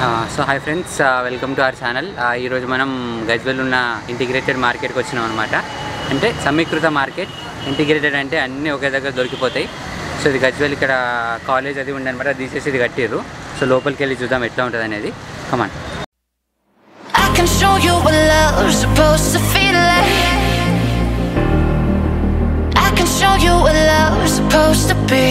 So hi friends welcome to our channel ఈరోజు మనం గజ్వెల్ ఉన్న ఇంటిగ్రేటెడ్ మార్కెట్కి వచ్చినాం అనమాట అంటే సమీకృత మార్కెట్ ఇంటిగ్రేటెడ్ అంటే అన్నీ ఒకే దగ్గర దొరికిపోతాయి సో ఇది గజ్వెల్ ఇక్కడ కాలేజ్ అది ఉందన్నమాట అది తీసేసి ఇది కట్టిర్రు సో లోపలికి వెళ్ళి చూద్దాం ఎట్లా ఉంటుంది అనేది come on I can show you what love's supposed to feel like. I can show you what love's supposed to be.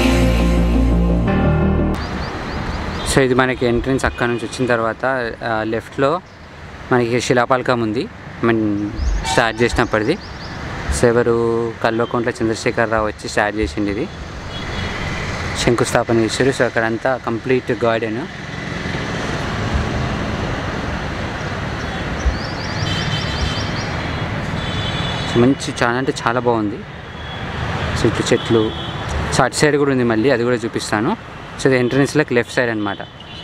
So ఇది మనకి ఎంట్రన్స్ అక్కడ నుంచి వచ్చిన తర్వాత లెఫ్ట్లో మనకి శిలాపాలకం ఉంది మీన్ స్టార్ట్ చేసినప్పటిది సో ఎవరు కల్వకుంట్ల చంద్రశేఖరరావు వచ్చి స్టార్ట్ చేసింది ఇది శంకుస్థాపన చేశారు సో అక్కడంతా కంప్లీట్ గార్డెన్ సో మంచి చాలా అంటే చాలా బాగుంది సో ఇట్లు చెట్లు సో అటు సైడ్ కూడా ఉంది మళ్ళీ అది కూడా చూపిస్తాను సో ఇది ఎంట్రన్స్లోకి లెఫ్ట్ సైడ్ అనమాట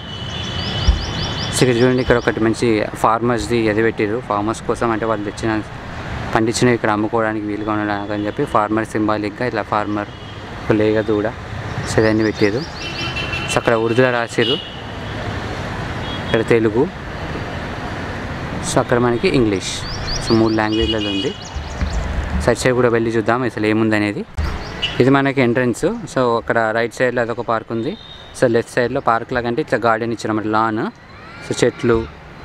సో ఇక్కడ చూడండి ఇక్కడ ఒకటి మంచి ఫార్మర్స్ది అది పెట్టారు ఫార్మర్స్ కోసం అంటే వాళ్ళు తెచ్చిన పండించినవి ఇక్కడ అమ్ముకోవడానికి వీలుగా ఉండడానికి అని చెప్పి ఫార్మర్ సింబాలిక్గా ఇట్లా ఫార్మర్ లేగ దూడ సో ఇదన్నీ పెట్టారు సో అక్కడ ఉర్దూలో రాసారు ఇక్కడ తెలుగు సో అక్కడ మనకి ఇంగ్లీష్ సో మూడు లాంగ్వేజ్లలో ఉంది సైడ్ సైడ్ కూడా వెళ్ళి చూద్దాం అసలు ఏముంది అనేది ఇది మనకి ఎంట్రన్స్ సో అక్కడ రైట్ సైడ్లో అదొక పార్క్ ఉంది సో లెఫ్ట్ సైడ్లో పార్క్ లాగా అంటే ఇట్లా గార్డెన్ ఇచ్చారన్నమాట లాన్ సో చెట్లు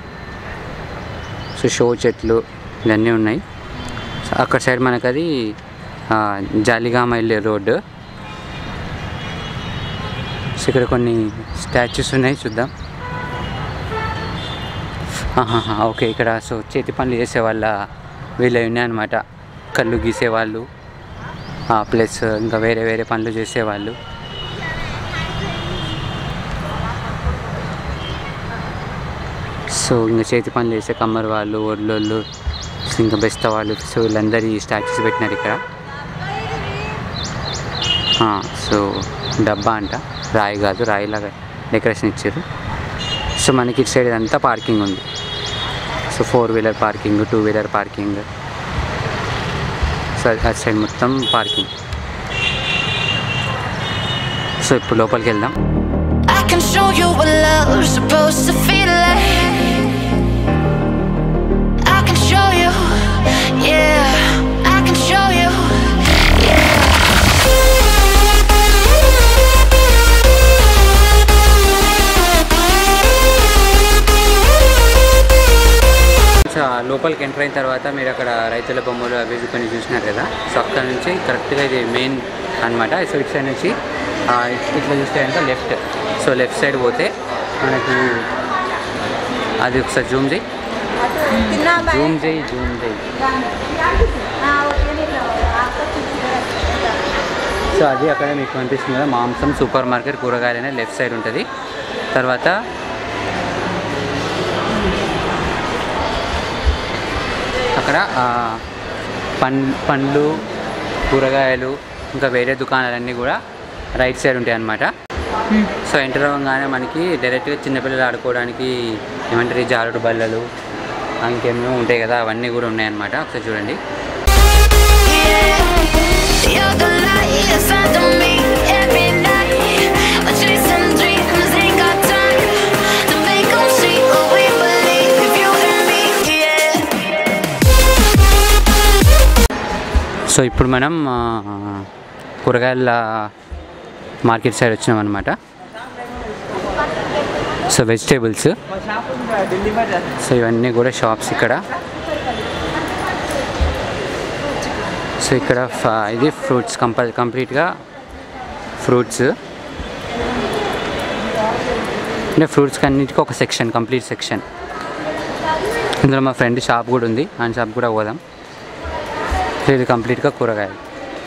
సో షో చెట్లు ఇవన్నీ ఉన్నాయి సో అక్కడ సైడ్ మనకు అది ఆ, జాలిగామ వెళ్ళే రోడ్డు సో ఇక్కడ కొన్ని స్టాచ్యూస్ ఉన్నాయి చూద్దాం ఆహాహా, ఓకే ఇక్కడ సో చేతి పనులు చేసే వాళ్ళ వీళ్ళు ఉన్నాయన్నమాట కళ్ళు గీసేవాళ్ళు ప్లస్ ఇంకా వేరే వేరే పనులు చేసేవాళ్ళు సో ఇంకా చేతి పనులు చేసే కమ్మరి వాళ్ళు ఒడ్లోళ్ళు ఇంకా బెస్ట్ వాళ్ళు సో వీళ్ళందరి స్టాచ్యూస్ పెట్టినారు ఇక్కడ ఆ, సో డబ్బా అంట రాయి కాదు రాయిలాగా డెకరేషన్ ఇచ్చారు సో మనకి ఇటు సైడ్ ఇదంతా పార్కింగ్ ఉంది so four wheeler parking two wheeler parking so అటు సైడ్ మొత్తం పార్కింగ్ సో ఇప్పుడు లోపలికి వెళ్దాం I can show you what love's supposed to feel like. I can show you, yeah. I can show you, so ఆ లోపలికి enter అయిన తర్వాత మీరు అక్కడ రైతుల బొమ్మలు అవి ఇవి కొన్ని చూసినారు కదా సో అక్కడ నుంచి కరెక్ట్గా ఇది మెయిన్ అనమాట సో ఇటు సైడ్ నుంచి ఆ, ఇట్లా చూస్తే కనుక లెఫ్ట్ సో లెఫ్ట్ సైడ్ పోతే మనకి అది ఒకసారి జూమ్ చేయి జూమ్ చేయి జూమ్ చేయి సో అది అక్కడ మీకు కనిపిస్తుంది కదా మాంసం సూపర్ మార్కెట్ కూరగాయలు అనేది లెఫ్ట్ సైడ్ ఉంటుంది తర్వాత అక్కడ ఆ, పం పండ్లు కూరగాయలు ఇంకా వేరే దుకాణాలన్నీ కూడా రైట్ సైడ్ ఉంటాయి అన్నమాట సో ఎంటర్ అవ్వగానే మనకి డైరెక్ట్గా చిన్నపిల్లలు ఆడుకోవడానికి ఏమంటారు ఈ జారుడు బల్లలు ఆ, ఇంకేమేమో ఉంటాయి కదా అవన్నీ కూడా ఉన్నాయన్నమాట ఒకసారి చూడండి yeah. You're the light inside of me every night. We're chasing dreams, ain't got time to make 'em see what we believe. You and me, yeah. So ఇప్పుడు మనం ఆ, కూరగాయల మార్కెట్ సైడ్ వచ్చినాం అనమాట సో వెజిటేబుల్స్ సో ఇవన్నీ కూడా shops ఇక్కడ so ఇక్కడ ఫ- ఇది ఫ్రూట్స్ కంపల్ కంప్లీట్గా ఫ్రూట్స్ అంటే ఫ్రూట్స్కి అన్నిటికీ ఒక సెక్షన్ కంప్లీట్ సెక్షన్ ఇందులో మా ఫ్రెండ్ షాప్ కూడా ఉంది ఆ షాప్ కూడా పోదాం సో ఇది కంప్లీట్గా కూరగాయలు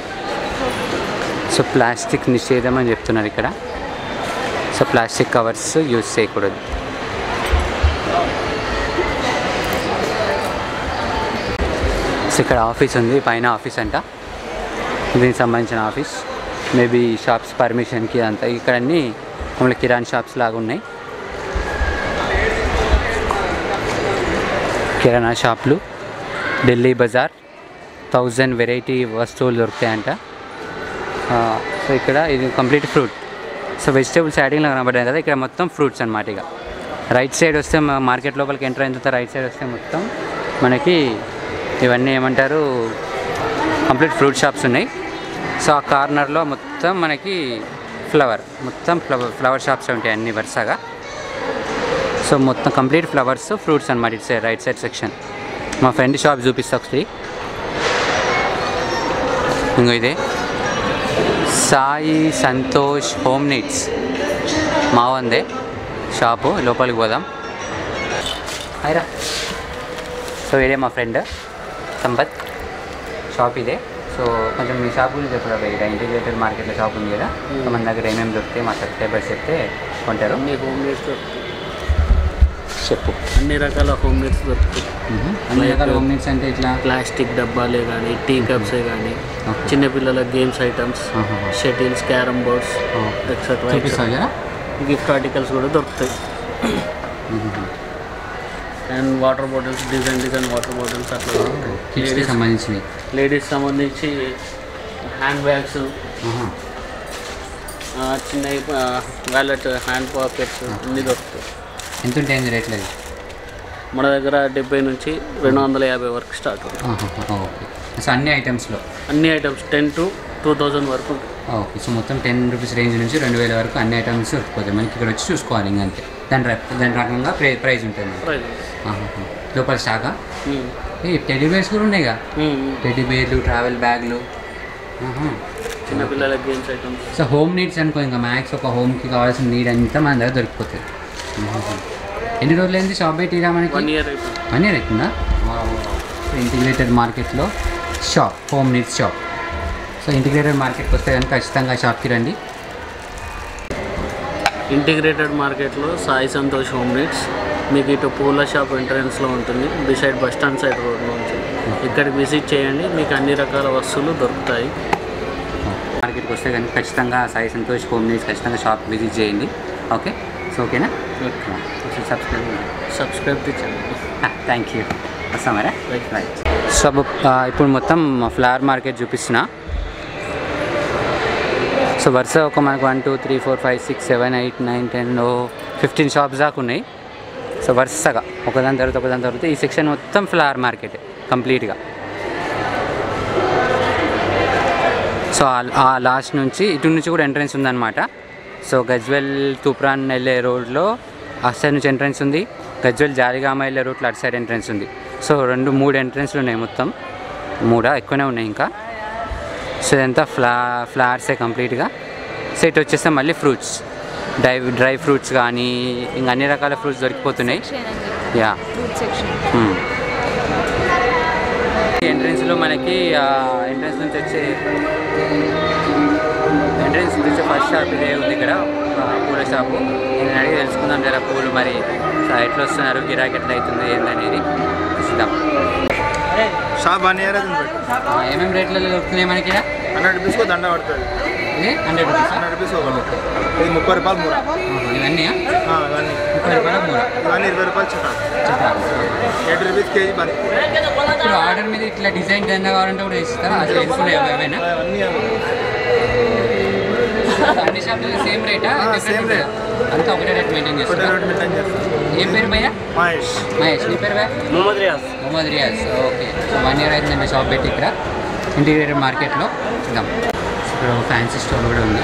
సో ప్లాస్టిక్ నిషేధం అని చెప్తున్నారు ఇక్కడ సో ప్లాస్టిక్ కవర్స్ యూజ్ చేయకూడదు సో ఇక్కడ ఆఫీస్ ఉంది పైన ఆఫీస్ అంట దీనికి సంబంధించిన ఆఫీస్ మేబీ షాప్స్ పర్మిషన్కి అంతా ఇక్కడ అన్ని మమ్మల్ని కిరాణ్ షాప్స్ లాగా ఉన్నాయి కిరాణా షాప్లు ఢిల్లీ బజార్ థౌజండ్ వెరైటీ వస్తువులు దొరుకుతాయంట ఆ, సో ఇక్కడ ఇది కంప్లీట్ ఫ్రూట్ సో వెజిటేబుల్స్ యాడింగ్లో కనబడ్డాయి కదా ఇక్కడ మొత్తం ఫ్రూట్స్ అనమాట ఇక రైట్ సైడ్ వస్తే మా- మార్కెట్ లోపలికి ఎంటర్ అయిన తర్వాత రైట్ సైడ్ వస్తే మొత్తం మనకి ఇవన్నీ ఏమంటారు కంప్లీట్ ఫ్రూట్ షాప్స్ ఉన్నాయి సో ఆ కార్నర్లో మొత్తం మనకి ఫ్లవర్ మొత్తం ఫ్లవర్ ఫ్లవర్ షాప్స్ ఉంటాయి అన్ని వరుసగా సో మొత్తం కంప్లీట్ ఫ్లవర్స్ ఫ్రూట్స్ అనమాట ఇటు సైడ్ రైట్ సైడ్ సెక్షన్ మా ఫ్రెండ్ షాప్ చూపిస్తా ఒకసారి ఇంకో ఇదే సాయి సంతోష్ హోమ్ నీడ్స్ మా వందే షాపు లోపలికి పోదాం అయిరా సో ఇదే మా ఫ్రెండ్ సంపత్ షాప్ ఇదే సో కొంచెం మీ షాప్ గురించి చెప్పరా ఇక్కడ ఇంటిగ్రేటెడ్ మార్కెట్లో షాప్ ఉంది కదా సో మన దగ్గర ఏమేమి దొరుకుతాయి మా సబ్స్క్రైబర్స్ చెప్తే కొంటారు అన్ని హోమ్ మేడ్స్ దొరుకుతాయి చెప్పు అన్ని రకాల హోమ్ మేడ్స్ దొరుకుతాయి అన్ని రకాల హోమ్ నీడ్స్ అంటే ఇట్లా ప్లాస్టిక్ డబ్బాలే కానీ టీ కప్సే కానీ Okay. చిన్నపిల్లల గేమ్స్ ఐటమ్స్ ఆహాహా. షటిల్స్ క్యారమ్ బోర్డ్స్ ఎక్సెట్రా చూపిస్తావు కదా గిఫ్ట్ ఆర్టికల్స్ కూడా దొరుకుతాయి and water bottles design design water bottles అట్లా దొరుకుతాయి కిడ్స్కి లేడీస్ సంబంధించినవి లేడీస్ సంబంధించి హ్యాండ్ బ్యాగ్స్ ఆహా. చిన్న వ్యాలెట్ హ్యాండ్ పాకెట్స్ అన్నీ దొరుకుతాయి ఎంత ఉంటాయి రేట్లు అది మన దగ్గర డెబ్బై నుంచి రెండు వందల యాభై వరకు స్టార్ట్ అవుతుంది ఆహాహా, ఓకే సో అన్ని ఐటమ్స్లో అన్ని items ten to two thousand వరకు ఉంటాయి ఓకే సో మొత్తం టెన్ రూపీస్ రేంజ్ నుంచి రెండు వేల వరకు అన్ని ఐటమ్స్ దొరికిపోతాయి మనకి ఇక్కడ వచ్చి చూసుకోవాలి ఇంకా అంతే దాని ర- దాని రకంగా ప్రై ప్రైజ్ ఉంటుంది మనకి. ప్రైస్ ఆహాహా. లోపల స్టాకా ఉమ్. ఏ టెడ్డీ బేర్స్ కూడా ఉన్నాయిగా ఉమ్, ఉమ్. టెడ్డీ బేర్లు ట్రావెల్ బ్యాగ్లు ఆహా. చిన్నపిల్లల games items so home needs అనుకో ఇంకా మ్యాక్స్ ఒక హోమ్కి కావాల్సిన నీడ్ అంతా మన దగ్గర దొరికిపోతుంది ఆహాహా. ఎన్ని రోజులు అయింది షాప్ పెట్టిరా మనకి వన్ ఇయర్ అయిపోయింది వన్ ఇయర్ అవుతుందా ఇంటిగ్రేటెడ్ మార్కెట్లో shop home needs shop so integrated మార్కెట్కి వస్తే కనుక ఖచ్చితంగా షాప్కి రండి ఇంటిగ్రేటెడ్ మార్కెట్లో సాయి సంతోష్ హోమ్ నీడ్స్ మీకు ఇటు పూల షాప్ ఎంట్రన్స్లో ఉంటుంది బిసైడ్ బస్ స్టాండ్ సైడ్ రోడ్లో ఉంటుంది ఇక్కడికి విజిట్ చేయండి మీకు అన్ని రకాల వస్తువులు దొరుకుతాయి మార్కెట్కి వస్తే కనుక ఖచ్చితంగా సాయి సంతోష్ హోమ్ నీడ్స్ ఖచ్చితంగా షాప్ విజిట్ చేయండి ఓకే సో ఓకేనా సబ్స్క్రైబ్ సబ్స్క్రైబ్ చేయండి థ్యాంక్ యూ వస్తామరా Right. రైట్ సో ఇప్పుడు మొత్తం ఫ్లవర్ మార్కెట్ చూపిస్తున్నా సో వరుస ఒక మనకు one two three four five six seven eight nine ten fifteen shops దాకా ఉన్నాయి సో వరుసగా ఒకదాని తర్వాత ఒకదాని తర్వాత ఈ సెక్షన్ మొత్తం ఫ్లవర్ మార్కెట్ కంప్లీట్గా సో ఆ- ఆ లాస్ట్ నుంచి ఇటు నుంచి కూడా ఎంట్రన్స్ ఉందన్నమాట సో గజ్వెల్ తూప్రాన్ వెళ్ళే రోడ్లో అటు సైడ్ నుంచి ఎంట్రన్స్ ఉంది గజ్వెల్ జాలిగామ వెళ్ళే రూట్లో అటు సైడ్ ఎంట్రన్స్ ఉంది సో రెండు మూడు ఎంట్రన్స్లు ఉన్నాయి మొత్తం మూడా ఎక్కువనే ఉన్నాయి ఇంకా సో ఇదంతా ఫ్లా ఫ్లవర్సే కంప్లీట్గా సో ఇటు వచ్చేస్తే మళ్ళీ ఫ్రూట్స్ డ్రై డ్రై ఫ్రూట్స్ కానీ ఇంకా అన్ని రకాల ఫ్రూట్స్ దొరికిపోతున్నాయి యా ఫ్రూట్ సెక్షన్ ఎంట్రన్స్లో మనకి ఎంట్రన్స్ నుంచి వచ్చే ఎంట్రన్స్ నుంచి వచ్చే ఫస్ట్ షాప్ ఇదే ఉంది ఇక్కడ ఆ, పూల షాపు నేను అడిగి తెలుసుకుందాం జర పూలు మరి సో ఎట్లా వస్తున్నారు గిరాకీ ఎట్లా అవుతుంది ఏందనేది చూద్దాం షాప్ వన్ ఇయర్ అవుతుంది పెట్టి ఆ, ఏమేమి రేట్లలో దొరుకుతున్నాయి మనకి ఇక్కడ హండ్రెడ్ రూపీస్కి దండ పడుతుంది ఇది హండ్రెడ్ రూపీస్ హండ్రెడ్ రూపీస్ ఒకటి ఇది ముప్పై రూపాయలు మూర ఇవన్నీ ఆ, ఇవన్నీ ముప్పై రూపాయల మూర ఇవన్నీ ఇరవై రూపాయలు చిన్న చెప్పాలి ఎయిటీ రూపీస్ కేజీ బంద్ ఇప్పుడు ఆర్డర్ మీద ఇట్లా డిజైన్ కింద కావాలంటే కూడా ఇస్తారా అసలు తెలుసుకునే ఏమైనా అవన్నీ అన్ని షాప్లలో సేమ్ రేటా ఆ, same rate. అంతా ఒకటే రేట్ మెయింటైన్ ఒకటే చేస్తారా రోడ్ మెయింటైన్ చేస్తాం ఏం పేరు భయ్యా మహేష్ మహేష్ నీ పేరు భయ్యా Mohammed Riyaz Mohammed Riyaz okay so one year అయిందండి షాప్ పెట్టి ఇక్కడ ఇంటిగ్రేటెడ్ మార్కెట్లో చూద్దాం ఇక్కడ ఒక ఫ్యాన్సీ స్టోర్ కూడా ఉంది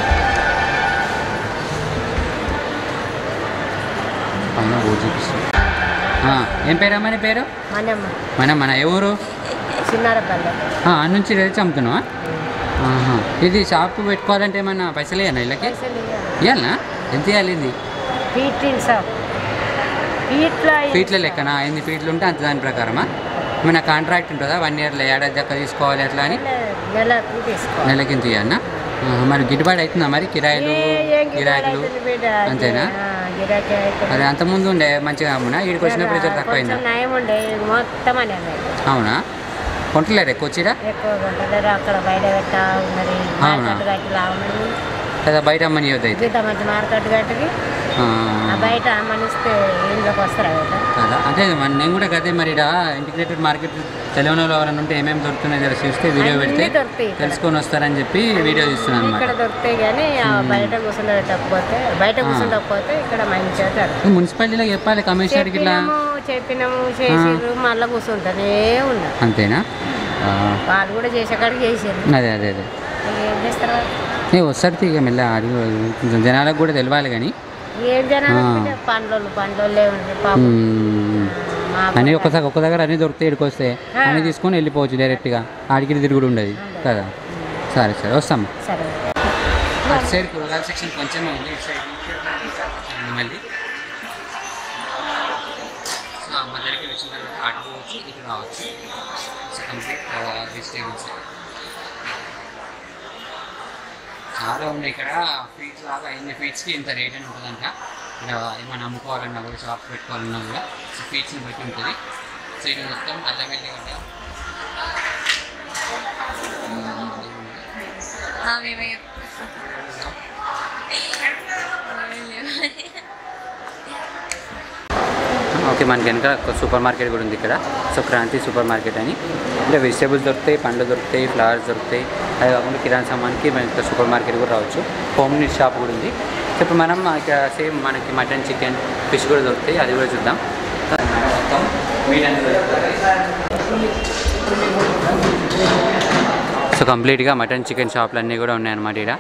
పైన బోర్డు చూపిస్తుంది ఆ, ఏం పేరమ్మా నీ పేరు మనమ్మ మన మన ఎవరు చిన్నారపల్లె ఆ నుంచి తెచ్చి అమ్ముతున్నావా ఆహా. ఇది షాప్ పెట్టుకోవాలంటే ఏమన్నా పైసలు ఇవ్వనా వీళ్ళకి పైసలు ఇవ్వాలి. ఇవ్వాలనా ఎంత ఇవ్వాలి ఇది ఫీట్ల సార్ ఫీట్ల ఫీట్ల లెక్కనా ఎన్ని ఫీట్లు ఉంటే అంత దాని ప్రకారమా ఏమైనా కాంట్రాక్ట్ ఉంటుందా వన్ ఇయర్లో ఏడాది దాకా తీసుకోవాలి అట్లా అని నెలకు తీసుకోవాలి నెలకి ఇంత ఇవ్వన్నా ఆహా, మరి గిట్టుబాటు అవుతుందా మరి కిరాయిలు ఏ- ఏం గిరాకీ గిరాకులు అవుతుంది బిడ్డ? అంతేనా ఆ, గిరాకీ అవుతుంది. అది అంత ముందు ఉండే మంచిగా అమ్మునా వీడికి వచ్చినప్పుడు జర తక్కువైందా కొంచెం నయం ఉండే ఇది మొత్తం అనే అవునా కొంటలేరు ఎక్కువ వచ్చిరా ఎక్కువ కొంటలేరు అక్కడ బయట పెట్టా ఉన్నది అవునా? మార్కెట్ గట్టి లావున్నది లేదా బయట అమ్మని ఇవ్వద్దు అయితే గీత మధ్య మార్కెట్ గట్టికి ఆ బయట మనిస్తే ఇంట్లోకి వస్తారా కదా కదా అదే మన నేను కూడా కదే మరి ఇక్కడ ఇంటిగ్రేటెడ్ మార్కెట్ తెలియని వాళ్ళు ఎవరైనా ఉంటే ఏమేమి దొరుకుతున్నాయో తెలిసి చూస్తే వీడియో అన్నీ పెడితే దొరుకుతాయి ఇక్కడ. తెలుసుకొని వస్తారని చెప్పి వీడియో తీస్తున్నాను ఇక్కడ అనమాట దొరుకుతాయి కానీ ఆ బయట కూర్చుండకపోతే బయట కూర్చుండకపోతే ఇక్కడ మంచిగా దొరుకుతాయి. మున్సిపాలిటీలో చెప్పాలి కమిషనర్కి ఇట్లా చెప్పినాము చెప్పినాము చేసిర్రు మళ్ళీ కూర్చుంటూనే ఉన్నారు అంతేనా ఆ, వాళ్ళు కూడా చేసేకాడికి చేసారు అదే అదే అదే ఏం చేస్తారు వాళ్ళు? ఏ వస్తారు ఇక మెల్ల అడిగి కొంచెం జనాలకు కూడా తెలియాలి కానీ ఏం జనాలు ఆ. అంటే పండ్లోళ్ళు పండ్లోళ్ళే ఉంటారు పాపం మ్మ్. మా అన్నీ ఒక్కసారి ఒక్క దగ్గర అన్నీ దొరుకుతాయి ఇక్కడికి వస్తే అన్నీ తీసుకొని వెళ్ళిపోవచ్చు డైరెక్ట్గా ఆడికి తిరుగుడు ఉండదు కదా సరే సరే వస్తాం సరే అటు సైడ్ కూరగాయల సెక్షన్ కొంచెమే ఉంది ఇటు సైడ్ ఉంది మళ్ళీ సో అమ్మ దగ్గరికి వచ్చిన తర్వాత అటు వచ్చి ఇటు రావచ్చు సో కంప్లీట్ వెజిటేబుల్స్ చాలా ఉన్నాయి ఇక్కడ ఫీట్స్ లాగా ఎన్ని ఫీట్స్కి ఇంత రేట్ అని ఉంటుందంట ఇక్కడ ఏమైనా అమ్ముకోవాలన్నా కూడా షాప్ పెట్టుకోవాలన్నా కూడా సో ఫీట్స్ని బట్టి ఉంటుంది సో ఇది మొత్తం అల్లం వెల్లిగడ్డ ఓకే మనకి వెనక ఒక సూపర్ మార్కెట్ కూడా ఉంది ఇక్కడ సో క్రాంతి సూపర్ మార్కెట్ అని అంటే వెజిటేబుల్స్ దొరుకుతాయి పండ్లు దొరుకుతాయి ఫ్లవర్స్ దొరుకుతాయి అది కాకుండా కిరాణా సామాన్కి మనకి ఇక్కడ సూపర్ మార్కెట్ కూడా రావచ్చు హోమ్ నీడ్ షాప్ కూడా ఉంది సో ఇప్పుడు మనం ఇక్కడ సేమ్ మనకి మటన్ చికెన్ ఫిష్ కూడా దొరుకుతాయి అది కూడా చూద్దాం మొత్తం మీట్ అనేది సో కంప్లీట్గా మటన్ చికెన్ షాపులు అన్నీ కూడా ఉన్నాయన్నమాట ఇక్కడ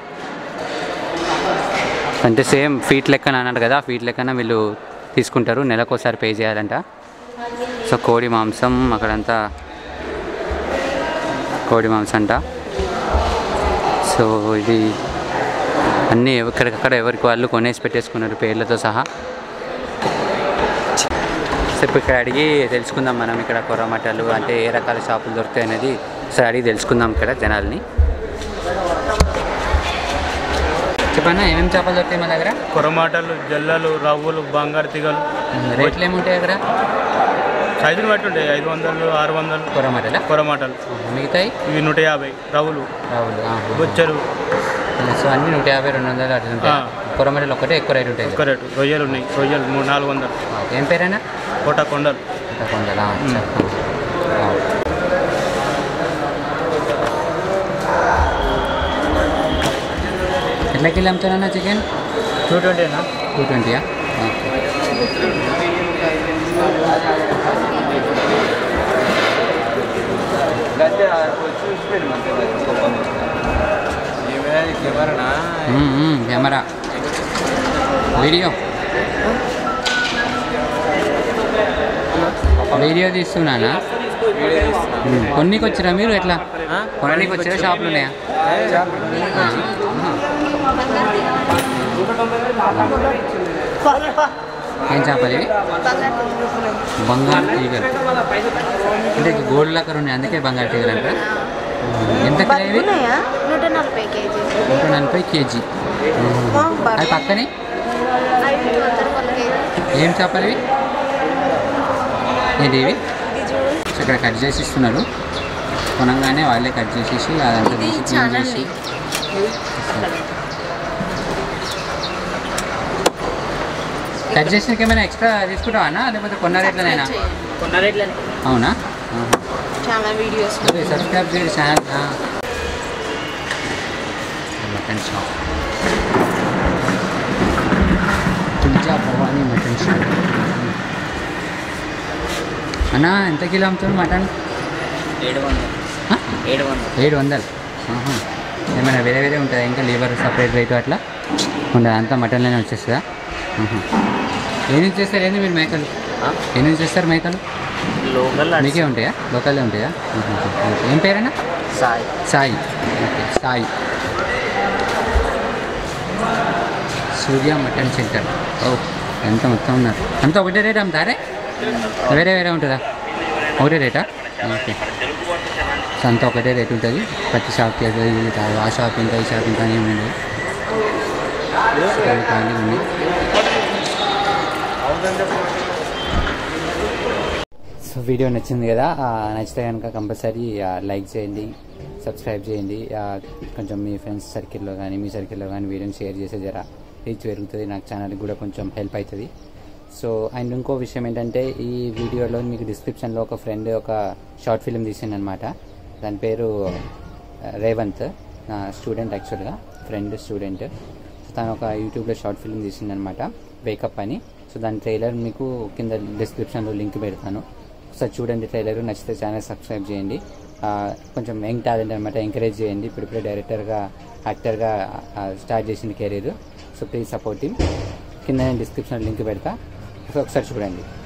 అంటే సేమ్ ఫీట్ లెక్కన అన్నాడు కదా ఫీట్ లెక్కన వీళ్ళు తీసుకుంటారు నెలకోసారి పే చేయాలంట సో కోడి మాంసం అక్కడంతా కోడి మాంసం అంట సో ఇది అన్నీ ఎక్కడికక్కడ ఎవరికి వాళ్ళు కొనేసి పెట్టేసుకున్నారు పేర్లతో సహా సో ఇప్పుడు ఇక్కడ అడిగి తెలుసుకుందాం మనం ఇక్కడ కొరమటలు అంటే ఏ రకాల షాపులు దొరుకుతాయి అనేది సో అడిగి తెలుసుకుందాం ఇక్కడ జనాల్ని చెప్పన్నా ఏమేమి చేపలు దొరుకుతాయి మా దగ్గర కొరమాటలు జల్లలు రవ్వులు బంగారు తీగలు రేట్లు ఏముంటాయి అక్కడ సైజుని బట్టి ఉంటాయి ఐదు వందలు ఆరు వందలు కొరమటలా కొరమాటలు మిగతాయి ఇవి నూట యాభై రవ్వులు రావులు బొచ్చరు సో అన్ని నూట యాభై రెండు వందలు అట్లా ఉంటాయి ఆ. కొరమటలు ఒకటే ఎక్కువ రేట్ ఉంటాయి ఒక్క రేటు రొయ్యలు ఉన్నాయి రొయ్యలు మూడు నాలుగు వందలు ఆ, ఏం పేరైనా కోట కొండలు కొందలా ఎట్లా కిలో అమ్ముతారన్నా చికెన్ టూ ట్వంటీనా టూ ట్వంటీయా ఓకే మ్మ్, మ్మ్, కెమెరా వీడియో వీడియో తీస్తున్నానా మ్మ్, కొన్నికి వచ్చిరా మీరు ఎట్లా కొనడానికి వచ్చిరా షాపులు ఉన్నాయా ఆ. ఏం చేపలు ఇవి బంగారు తీగలు అంటే గోల్డ్ లెక్కలు ఉన్నాయి అందుకే బంగారు తీగలు అంటే ఎంత కిలో ఇవి ఉన్నాయా నూట నలభై కేజీ నూట నలభై కేజీ అది పక్కనే ఐదు వందల కేజీ ఏం చేపలు ఇవి ఏంటి ఇవి సో ఇక్కడ కట్ చేసి ఇస్తున్నారు కొనంగానే వాళ్ళే కట్ చేసేసి అదంతా తీసి క్లీన్ చేసి ఇస్తారు. కట్ చేసినకి ఏమైనా ఎక్స్ట్రా తీసుకుంటావా లేకపోతే కొన్న రేట్లనైనా కొన్న రేట్లనే అవునా ఆహా. చాలా వీడియోస్ అదే సబ్స్క్రైబ్ చేయండి channel mutton shop Tulja Bhavani mutton shop అన్నా ఎంత కిలో అమ్ముతుంది మటన్ ఏడు వందలు ఆ? ఏడు వందలు ఏడు వందలు ఆహా. ఏమైనా వేరే వేరే ఉంటుందా ఇంకా లీవర్ సపరేట్ రేటు అట్లా ఉండదు అంతా మటన్లోనే వచ్చేస్తుందా ఆహా. ఏ నుంచి చేస్తారు ఏంది మీరు మేకలు ఏ నుంచి చేస్తారు మేకలు లోకల్ మీకే ఉంటాయా లోకల్లే ఉంటాయా ఆహా. ఓకే. ఏం పేరేనా Sai Sai okay Sai Surya mutton centre ఓ ఎంత మొత్తం ఉన్నారు అంతా ఒకటే రేట్ అమ్ముతారే వేరే వేరే ఉంటుందా ఒకటే రేటా ఓకే సో అంతా ఒకటే రేట్ ఉంటుంది ప్రతి షాప్కి అది ఇది కాదు ఆ షాప్ ఇంకా ఈ షాప్ ఇంకా అని ఏమి ఉండదు సో ఖాళీ ఉంది సో వీడియో నచ్చింది కదా ఆ, నచ్చితే కనుక కంపల్సరీ లైక్ చేయండి సబ్స్క్రైబ్ చేయండి ఆ, కొంచెం మీ ఫ్రెండ్స్ సర్కిల్లో కానీ మీ సర్కిల్లో కానీ వీడియోని షేర్ చేసే జరా రీచ్ పెరుగుతుంది నాకు ఛానల్కి కూడా కొంచెం హెల్ప్ అవుతుంది సో అండ్ ఇంకో విషయం ఏంటంటే ఈ వీడియోలో మీకు డిస్క్రిప్షన్లో ఒక ఫ్రెండ్ ఒక షార్ట్ ఫిల్మ్ తీసిండనమాట దాని పేరు ఆ, రేవంత్ నా స్టూడెంట్ యాక్చువల్గా ఫ్రెండ్ స్టూడెంట్ సో తను ఒక యూట్యూబ్లో షార్ట్ ఫిల్మ్ తీసిందనమాట వేకప్ అని సో దాని ట్రైలర్ మీకు కింద డిస్క్రిప్షన్లో లింక్ పెడతాను ఒకసారి చూడండి ట్రైలర్ నచ్చితే ఛానల్ సబ్స్క్రైబ్ చేయండి ఆ, కొంచెం యంగ్ టాలెంట్ అనమాట ఎంకరేజ్ చేయండి ఇప్పుడిప్పుడే డైరెక్టర్గా యాక్టర్గా స్టార్ట్ చేసింది కెరీర్ సో ప్లీజ్ సపోర్ట్ కింద నేను డిస్క్రిప్షన్ లింక్ పెడతా సో ఒకసారి చూడండి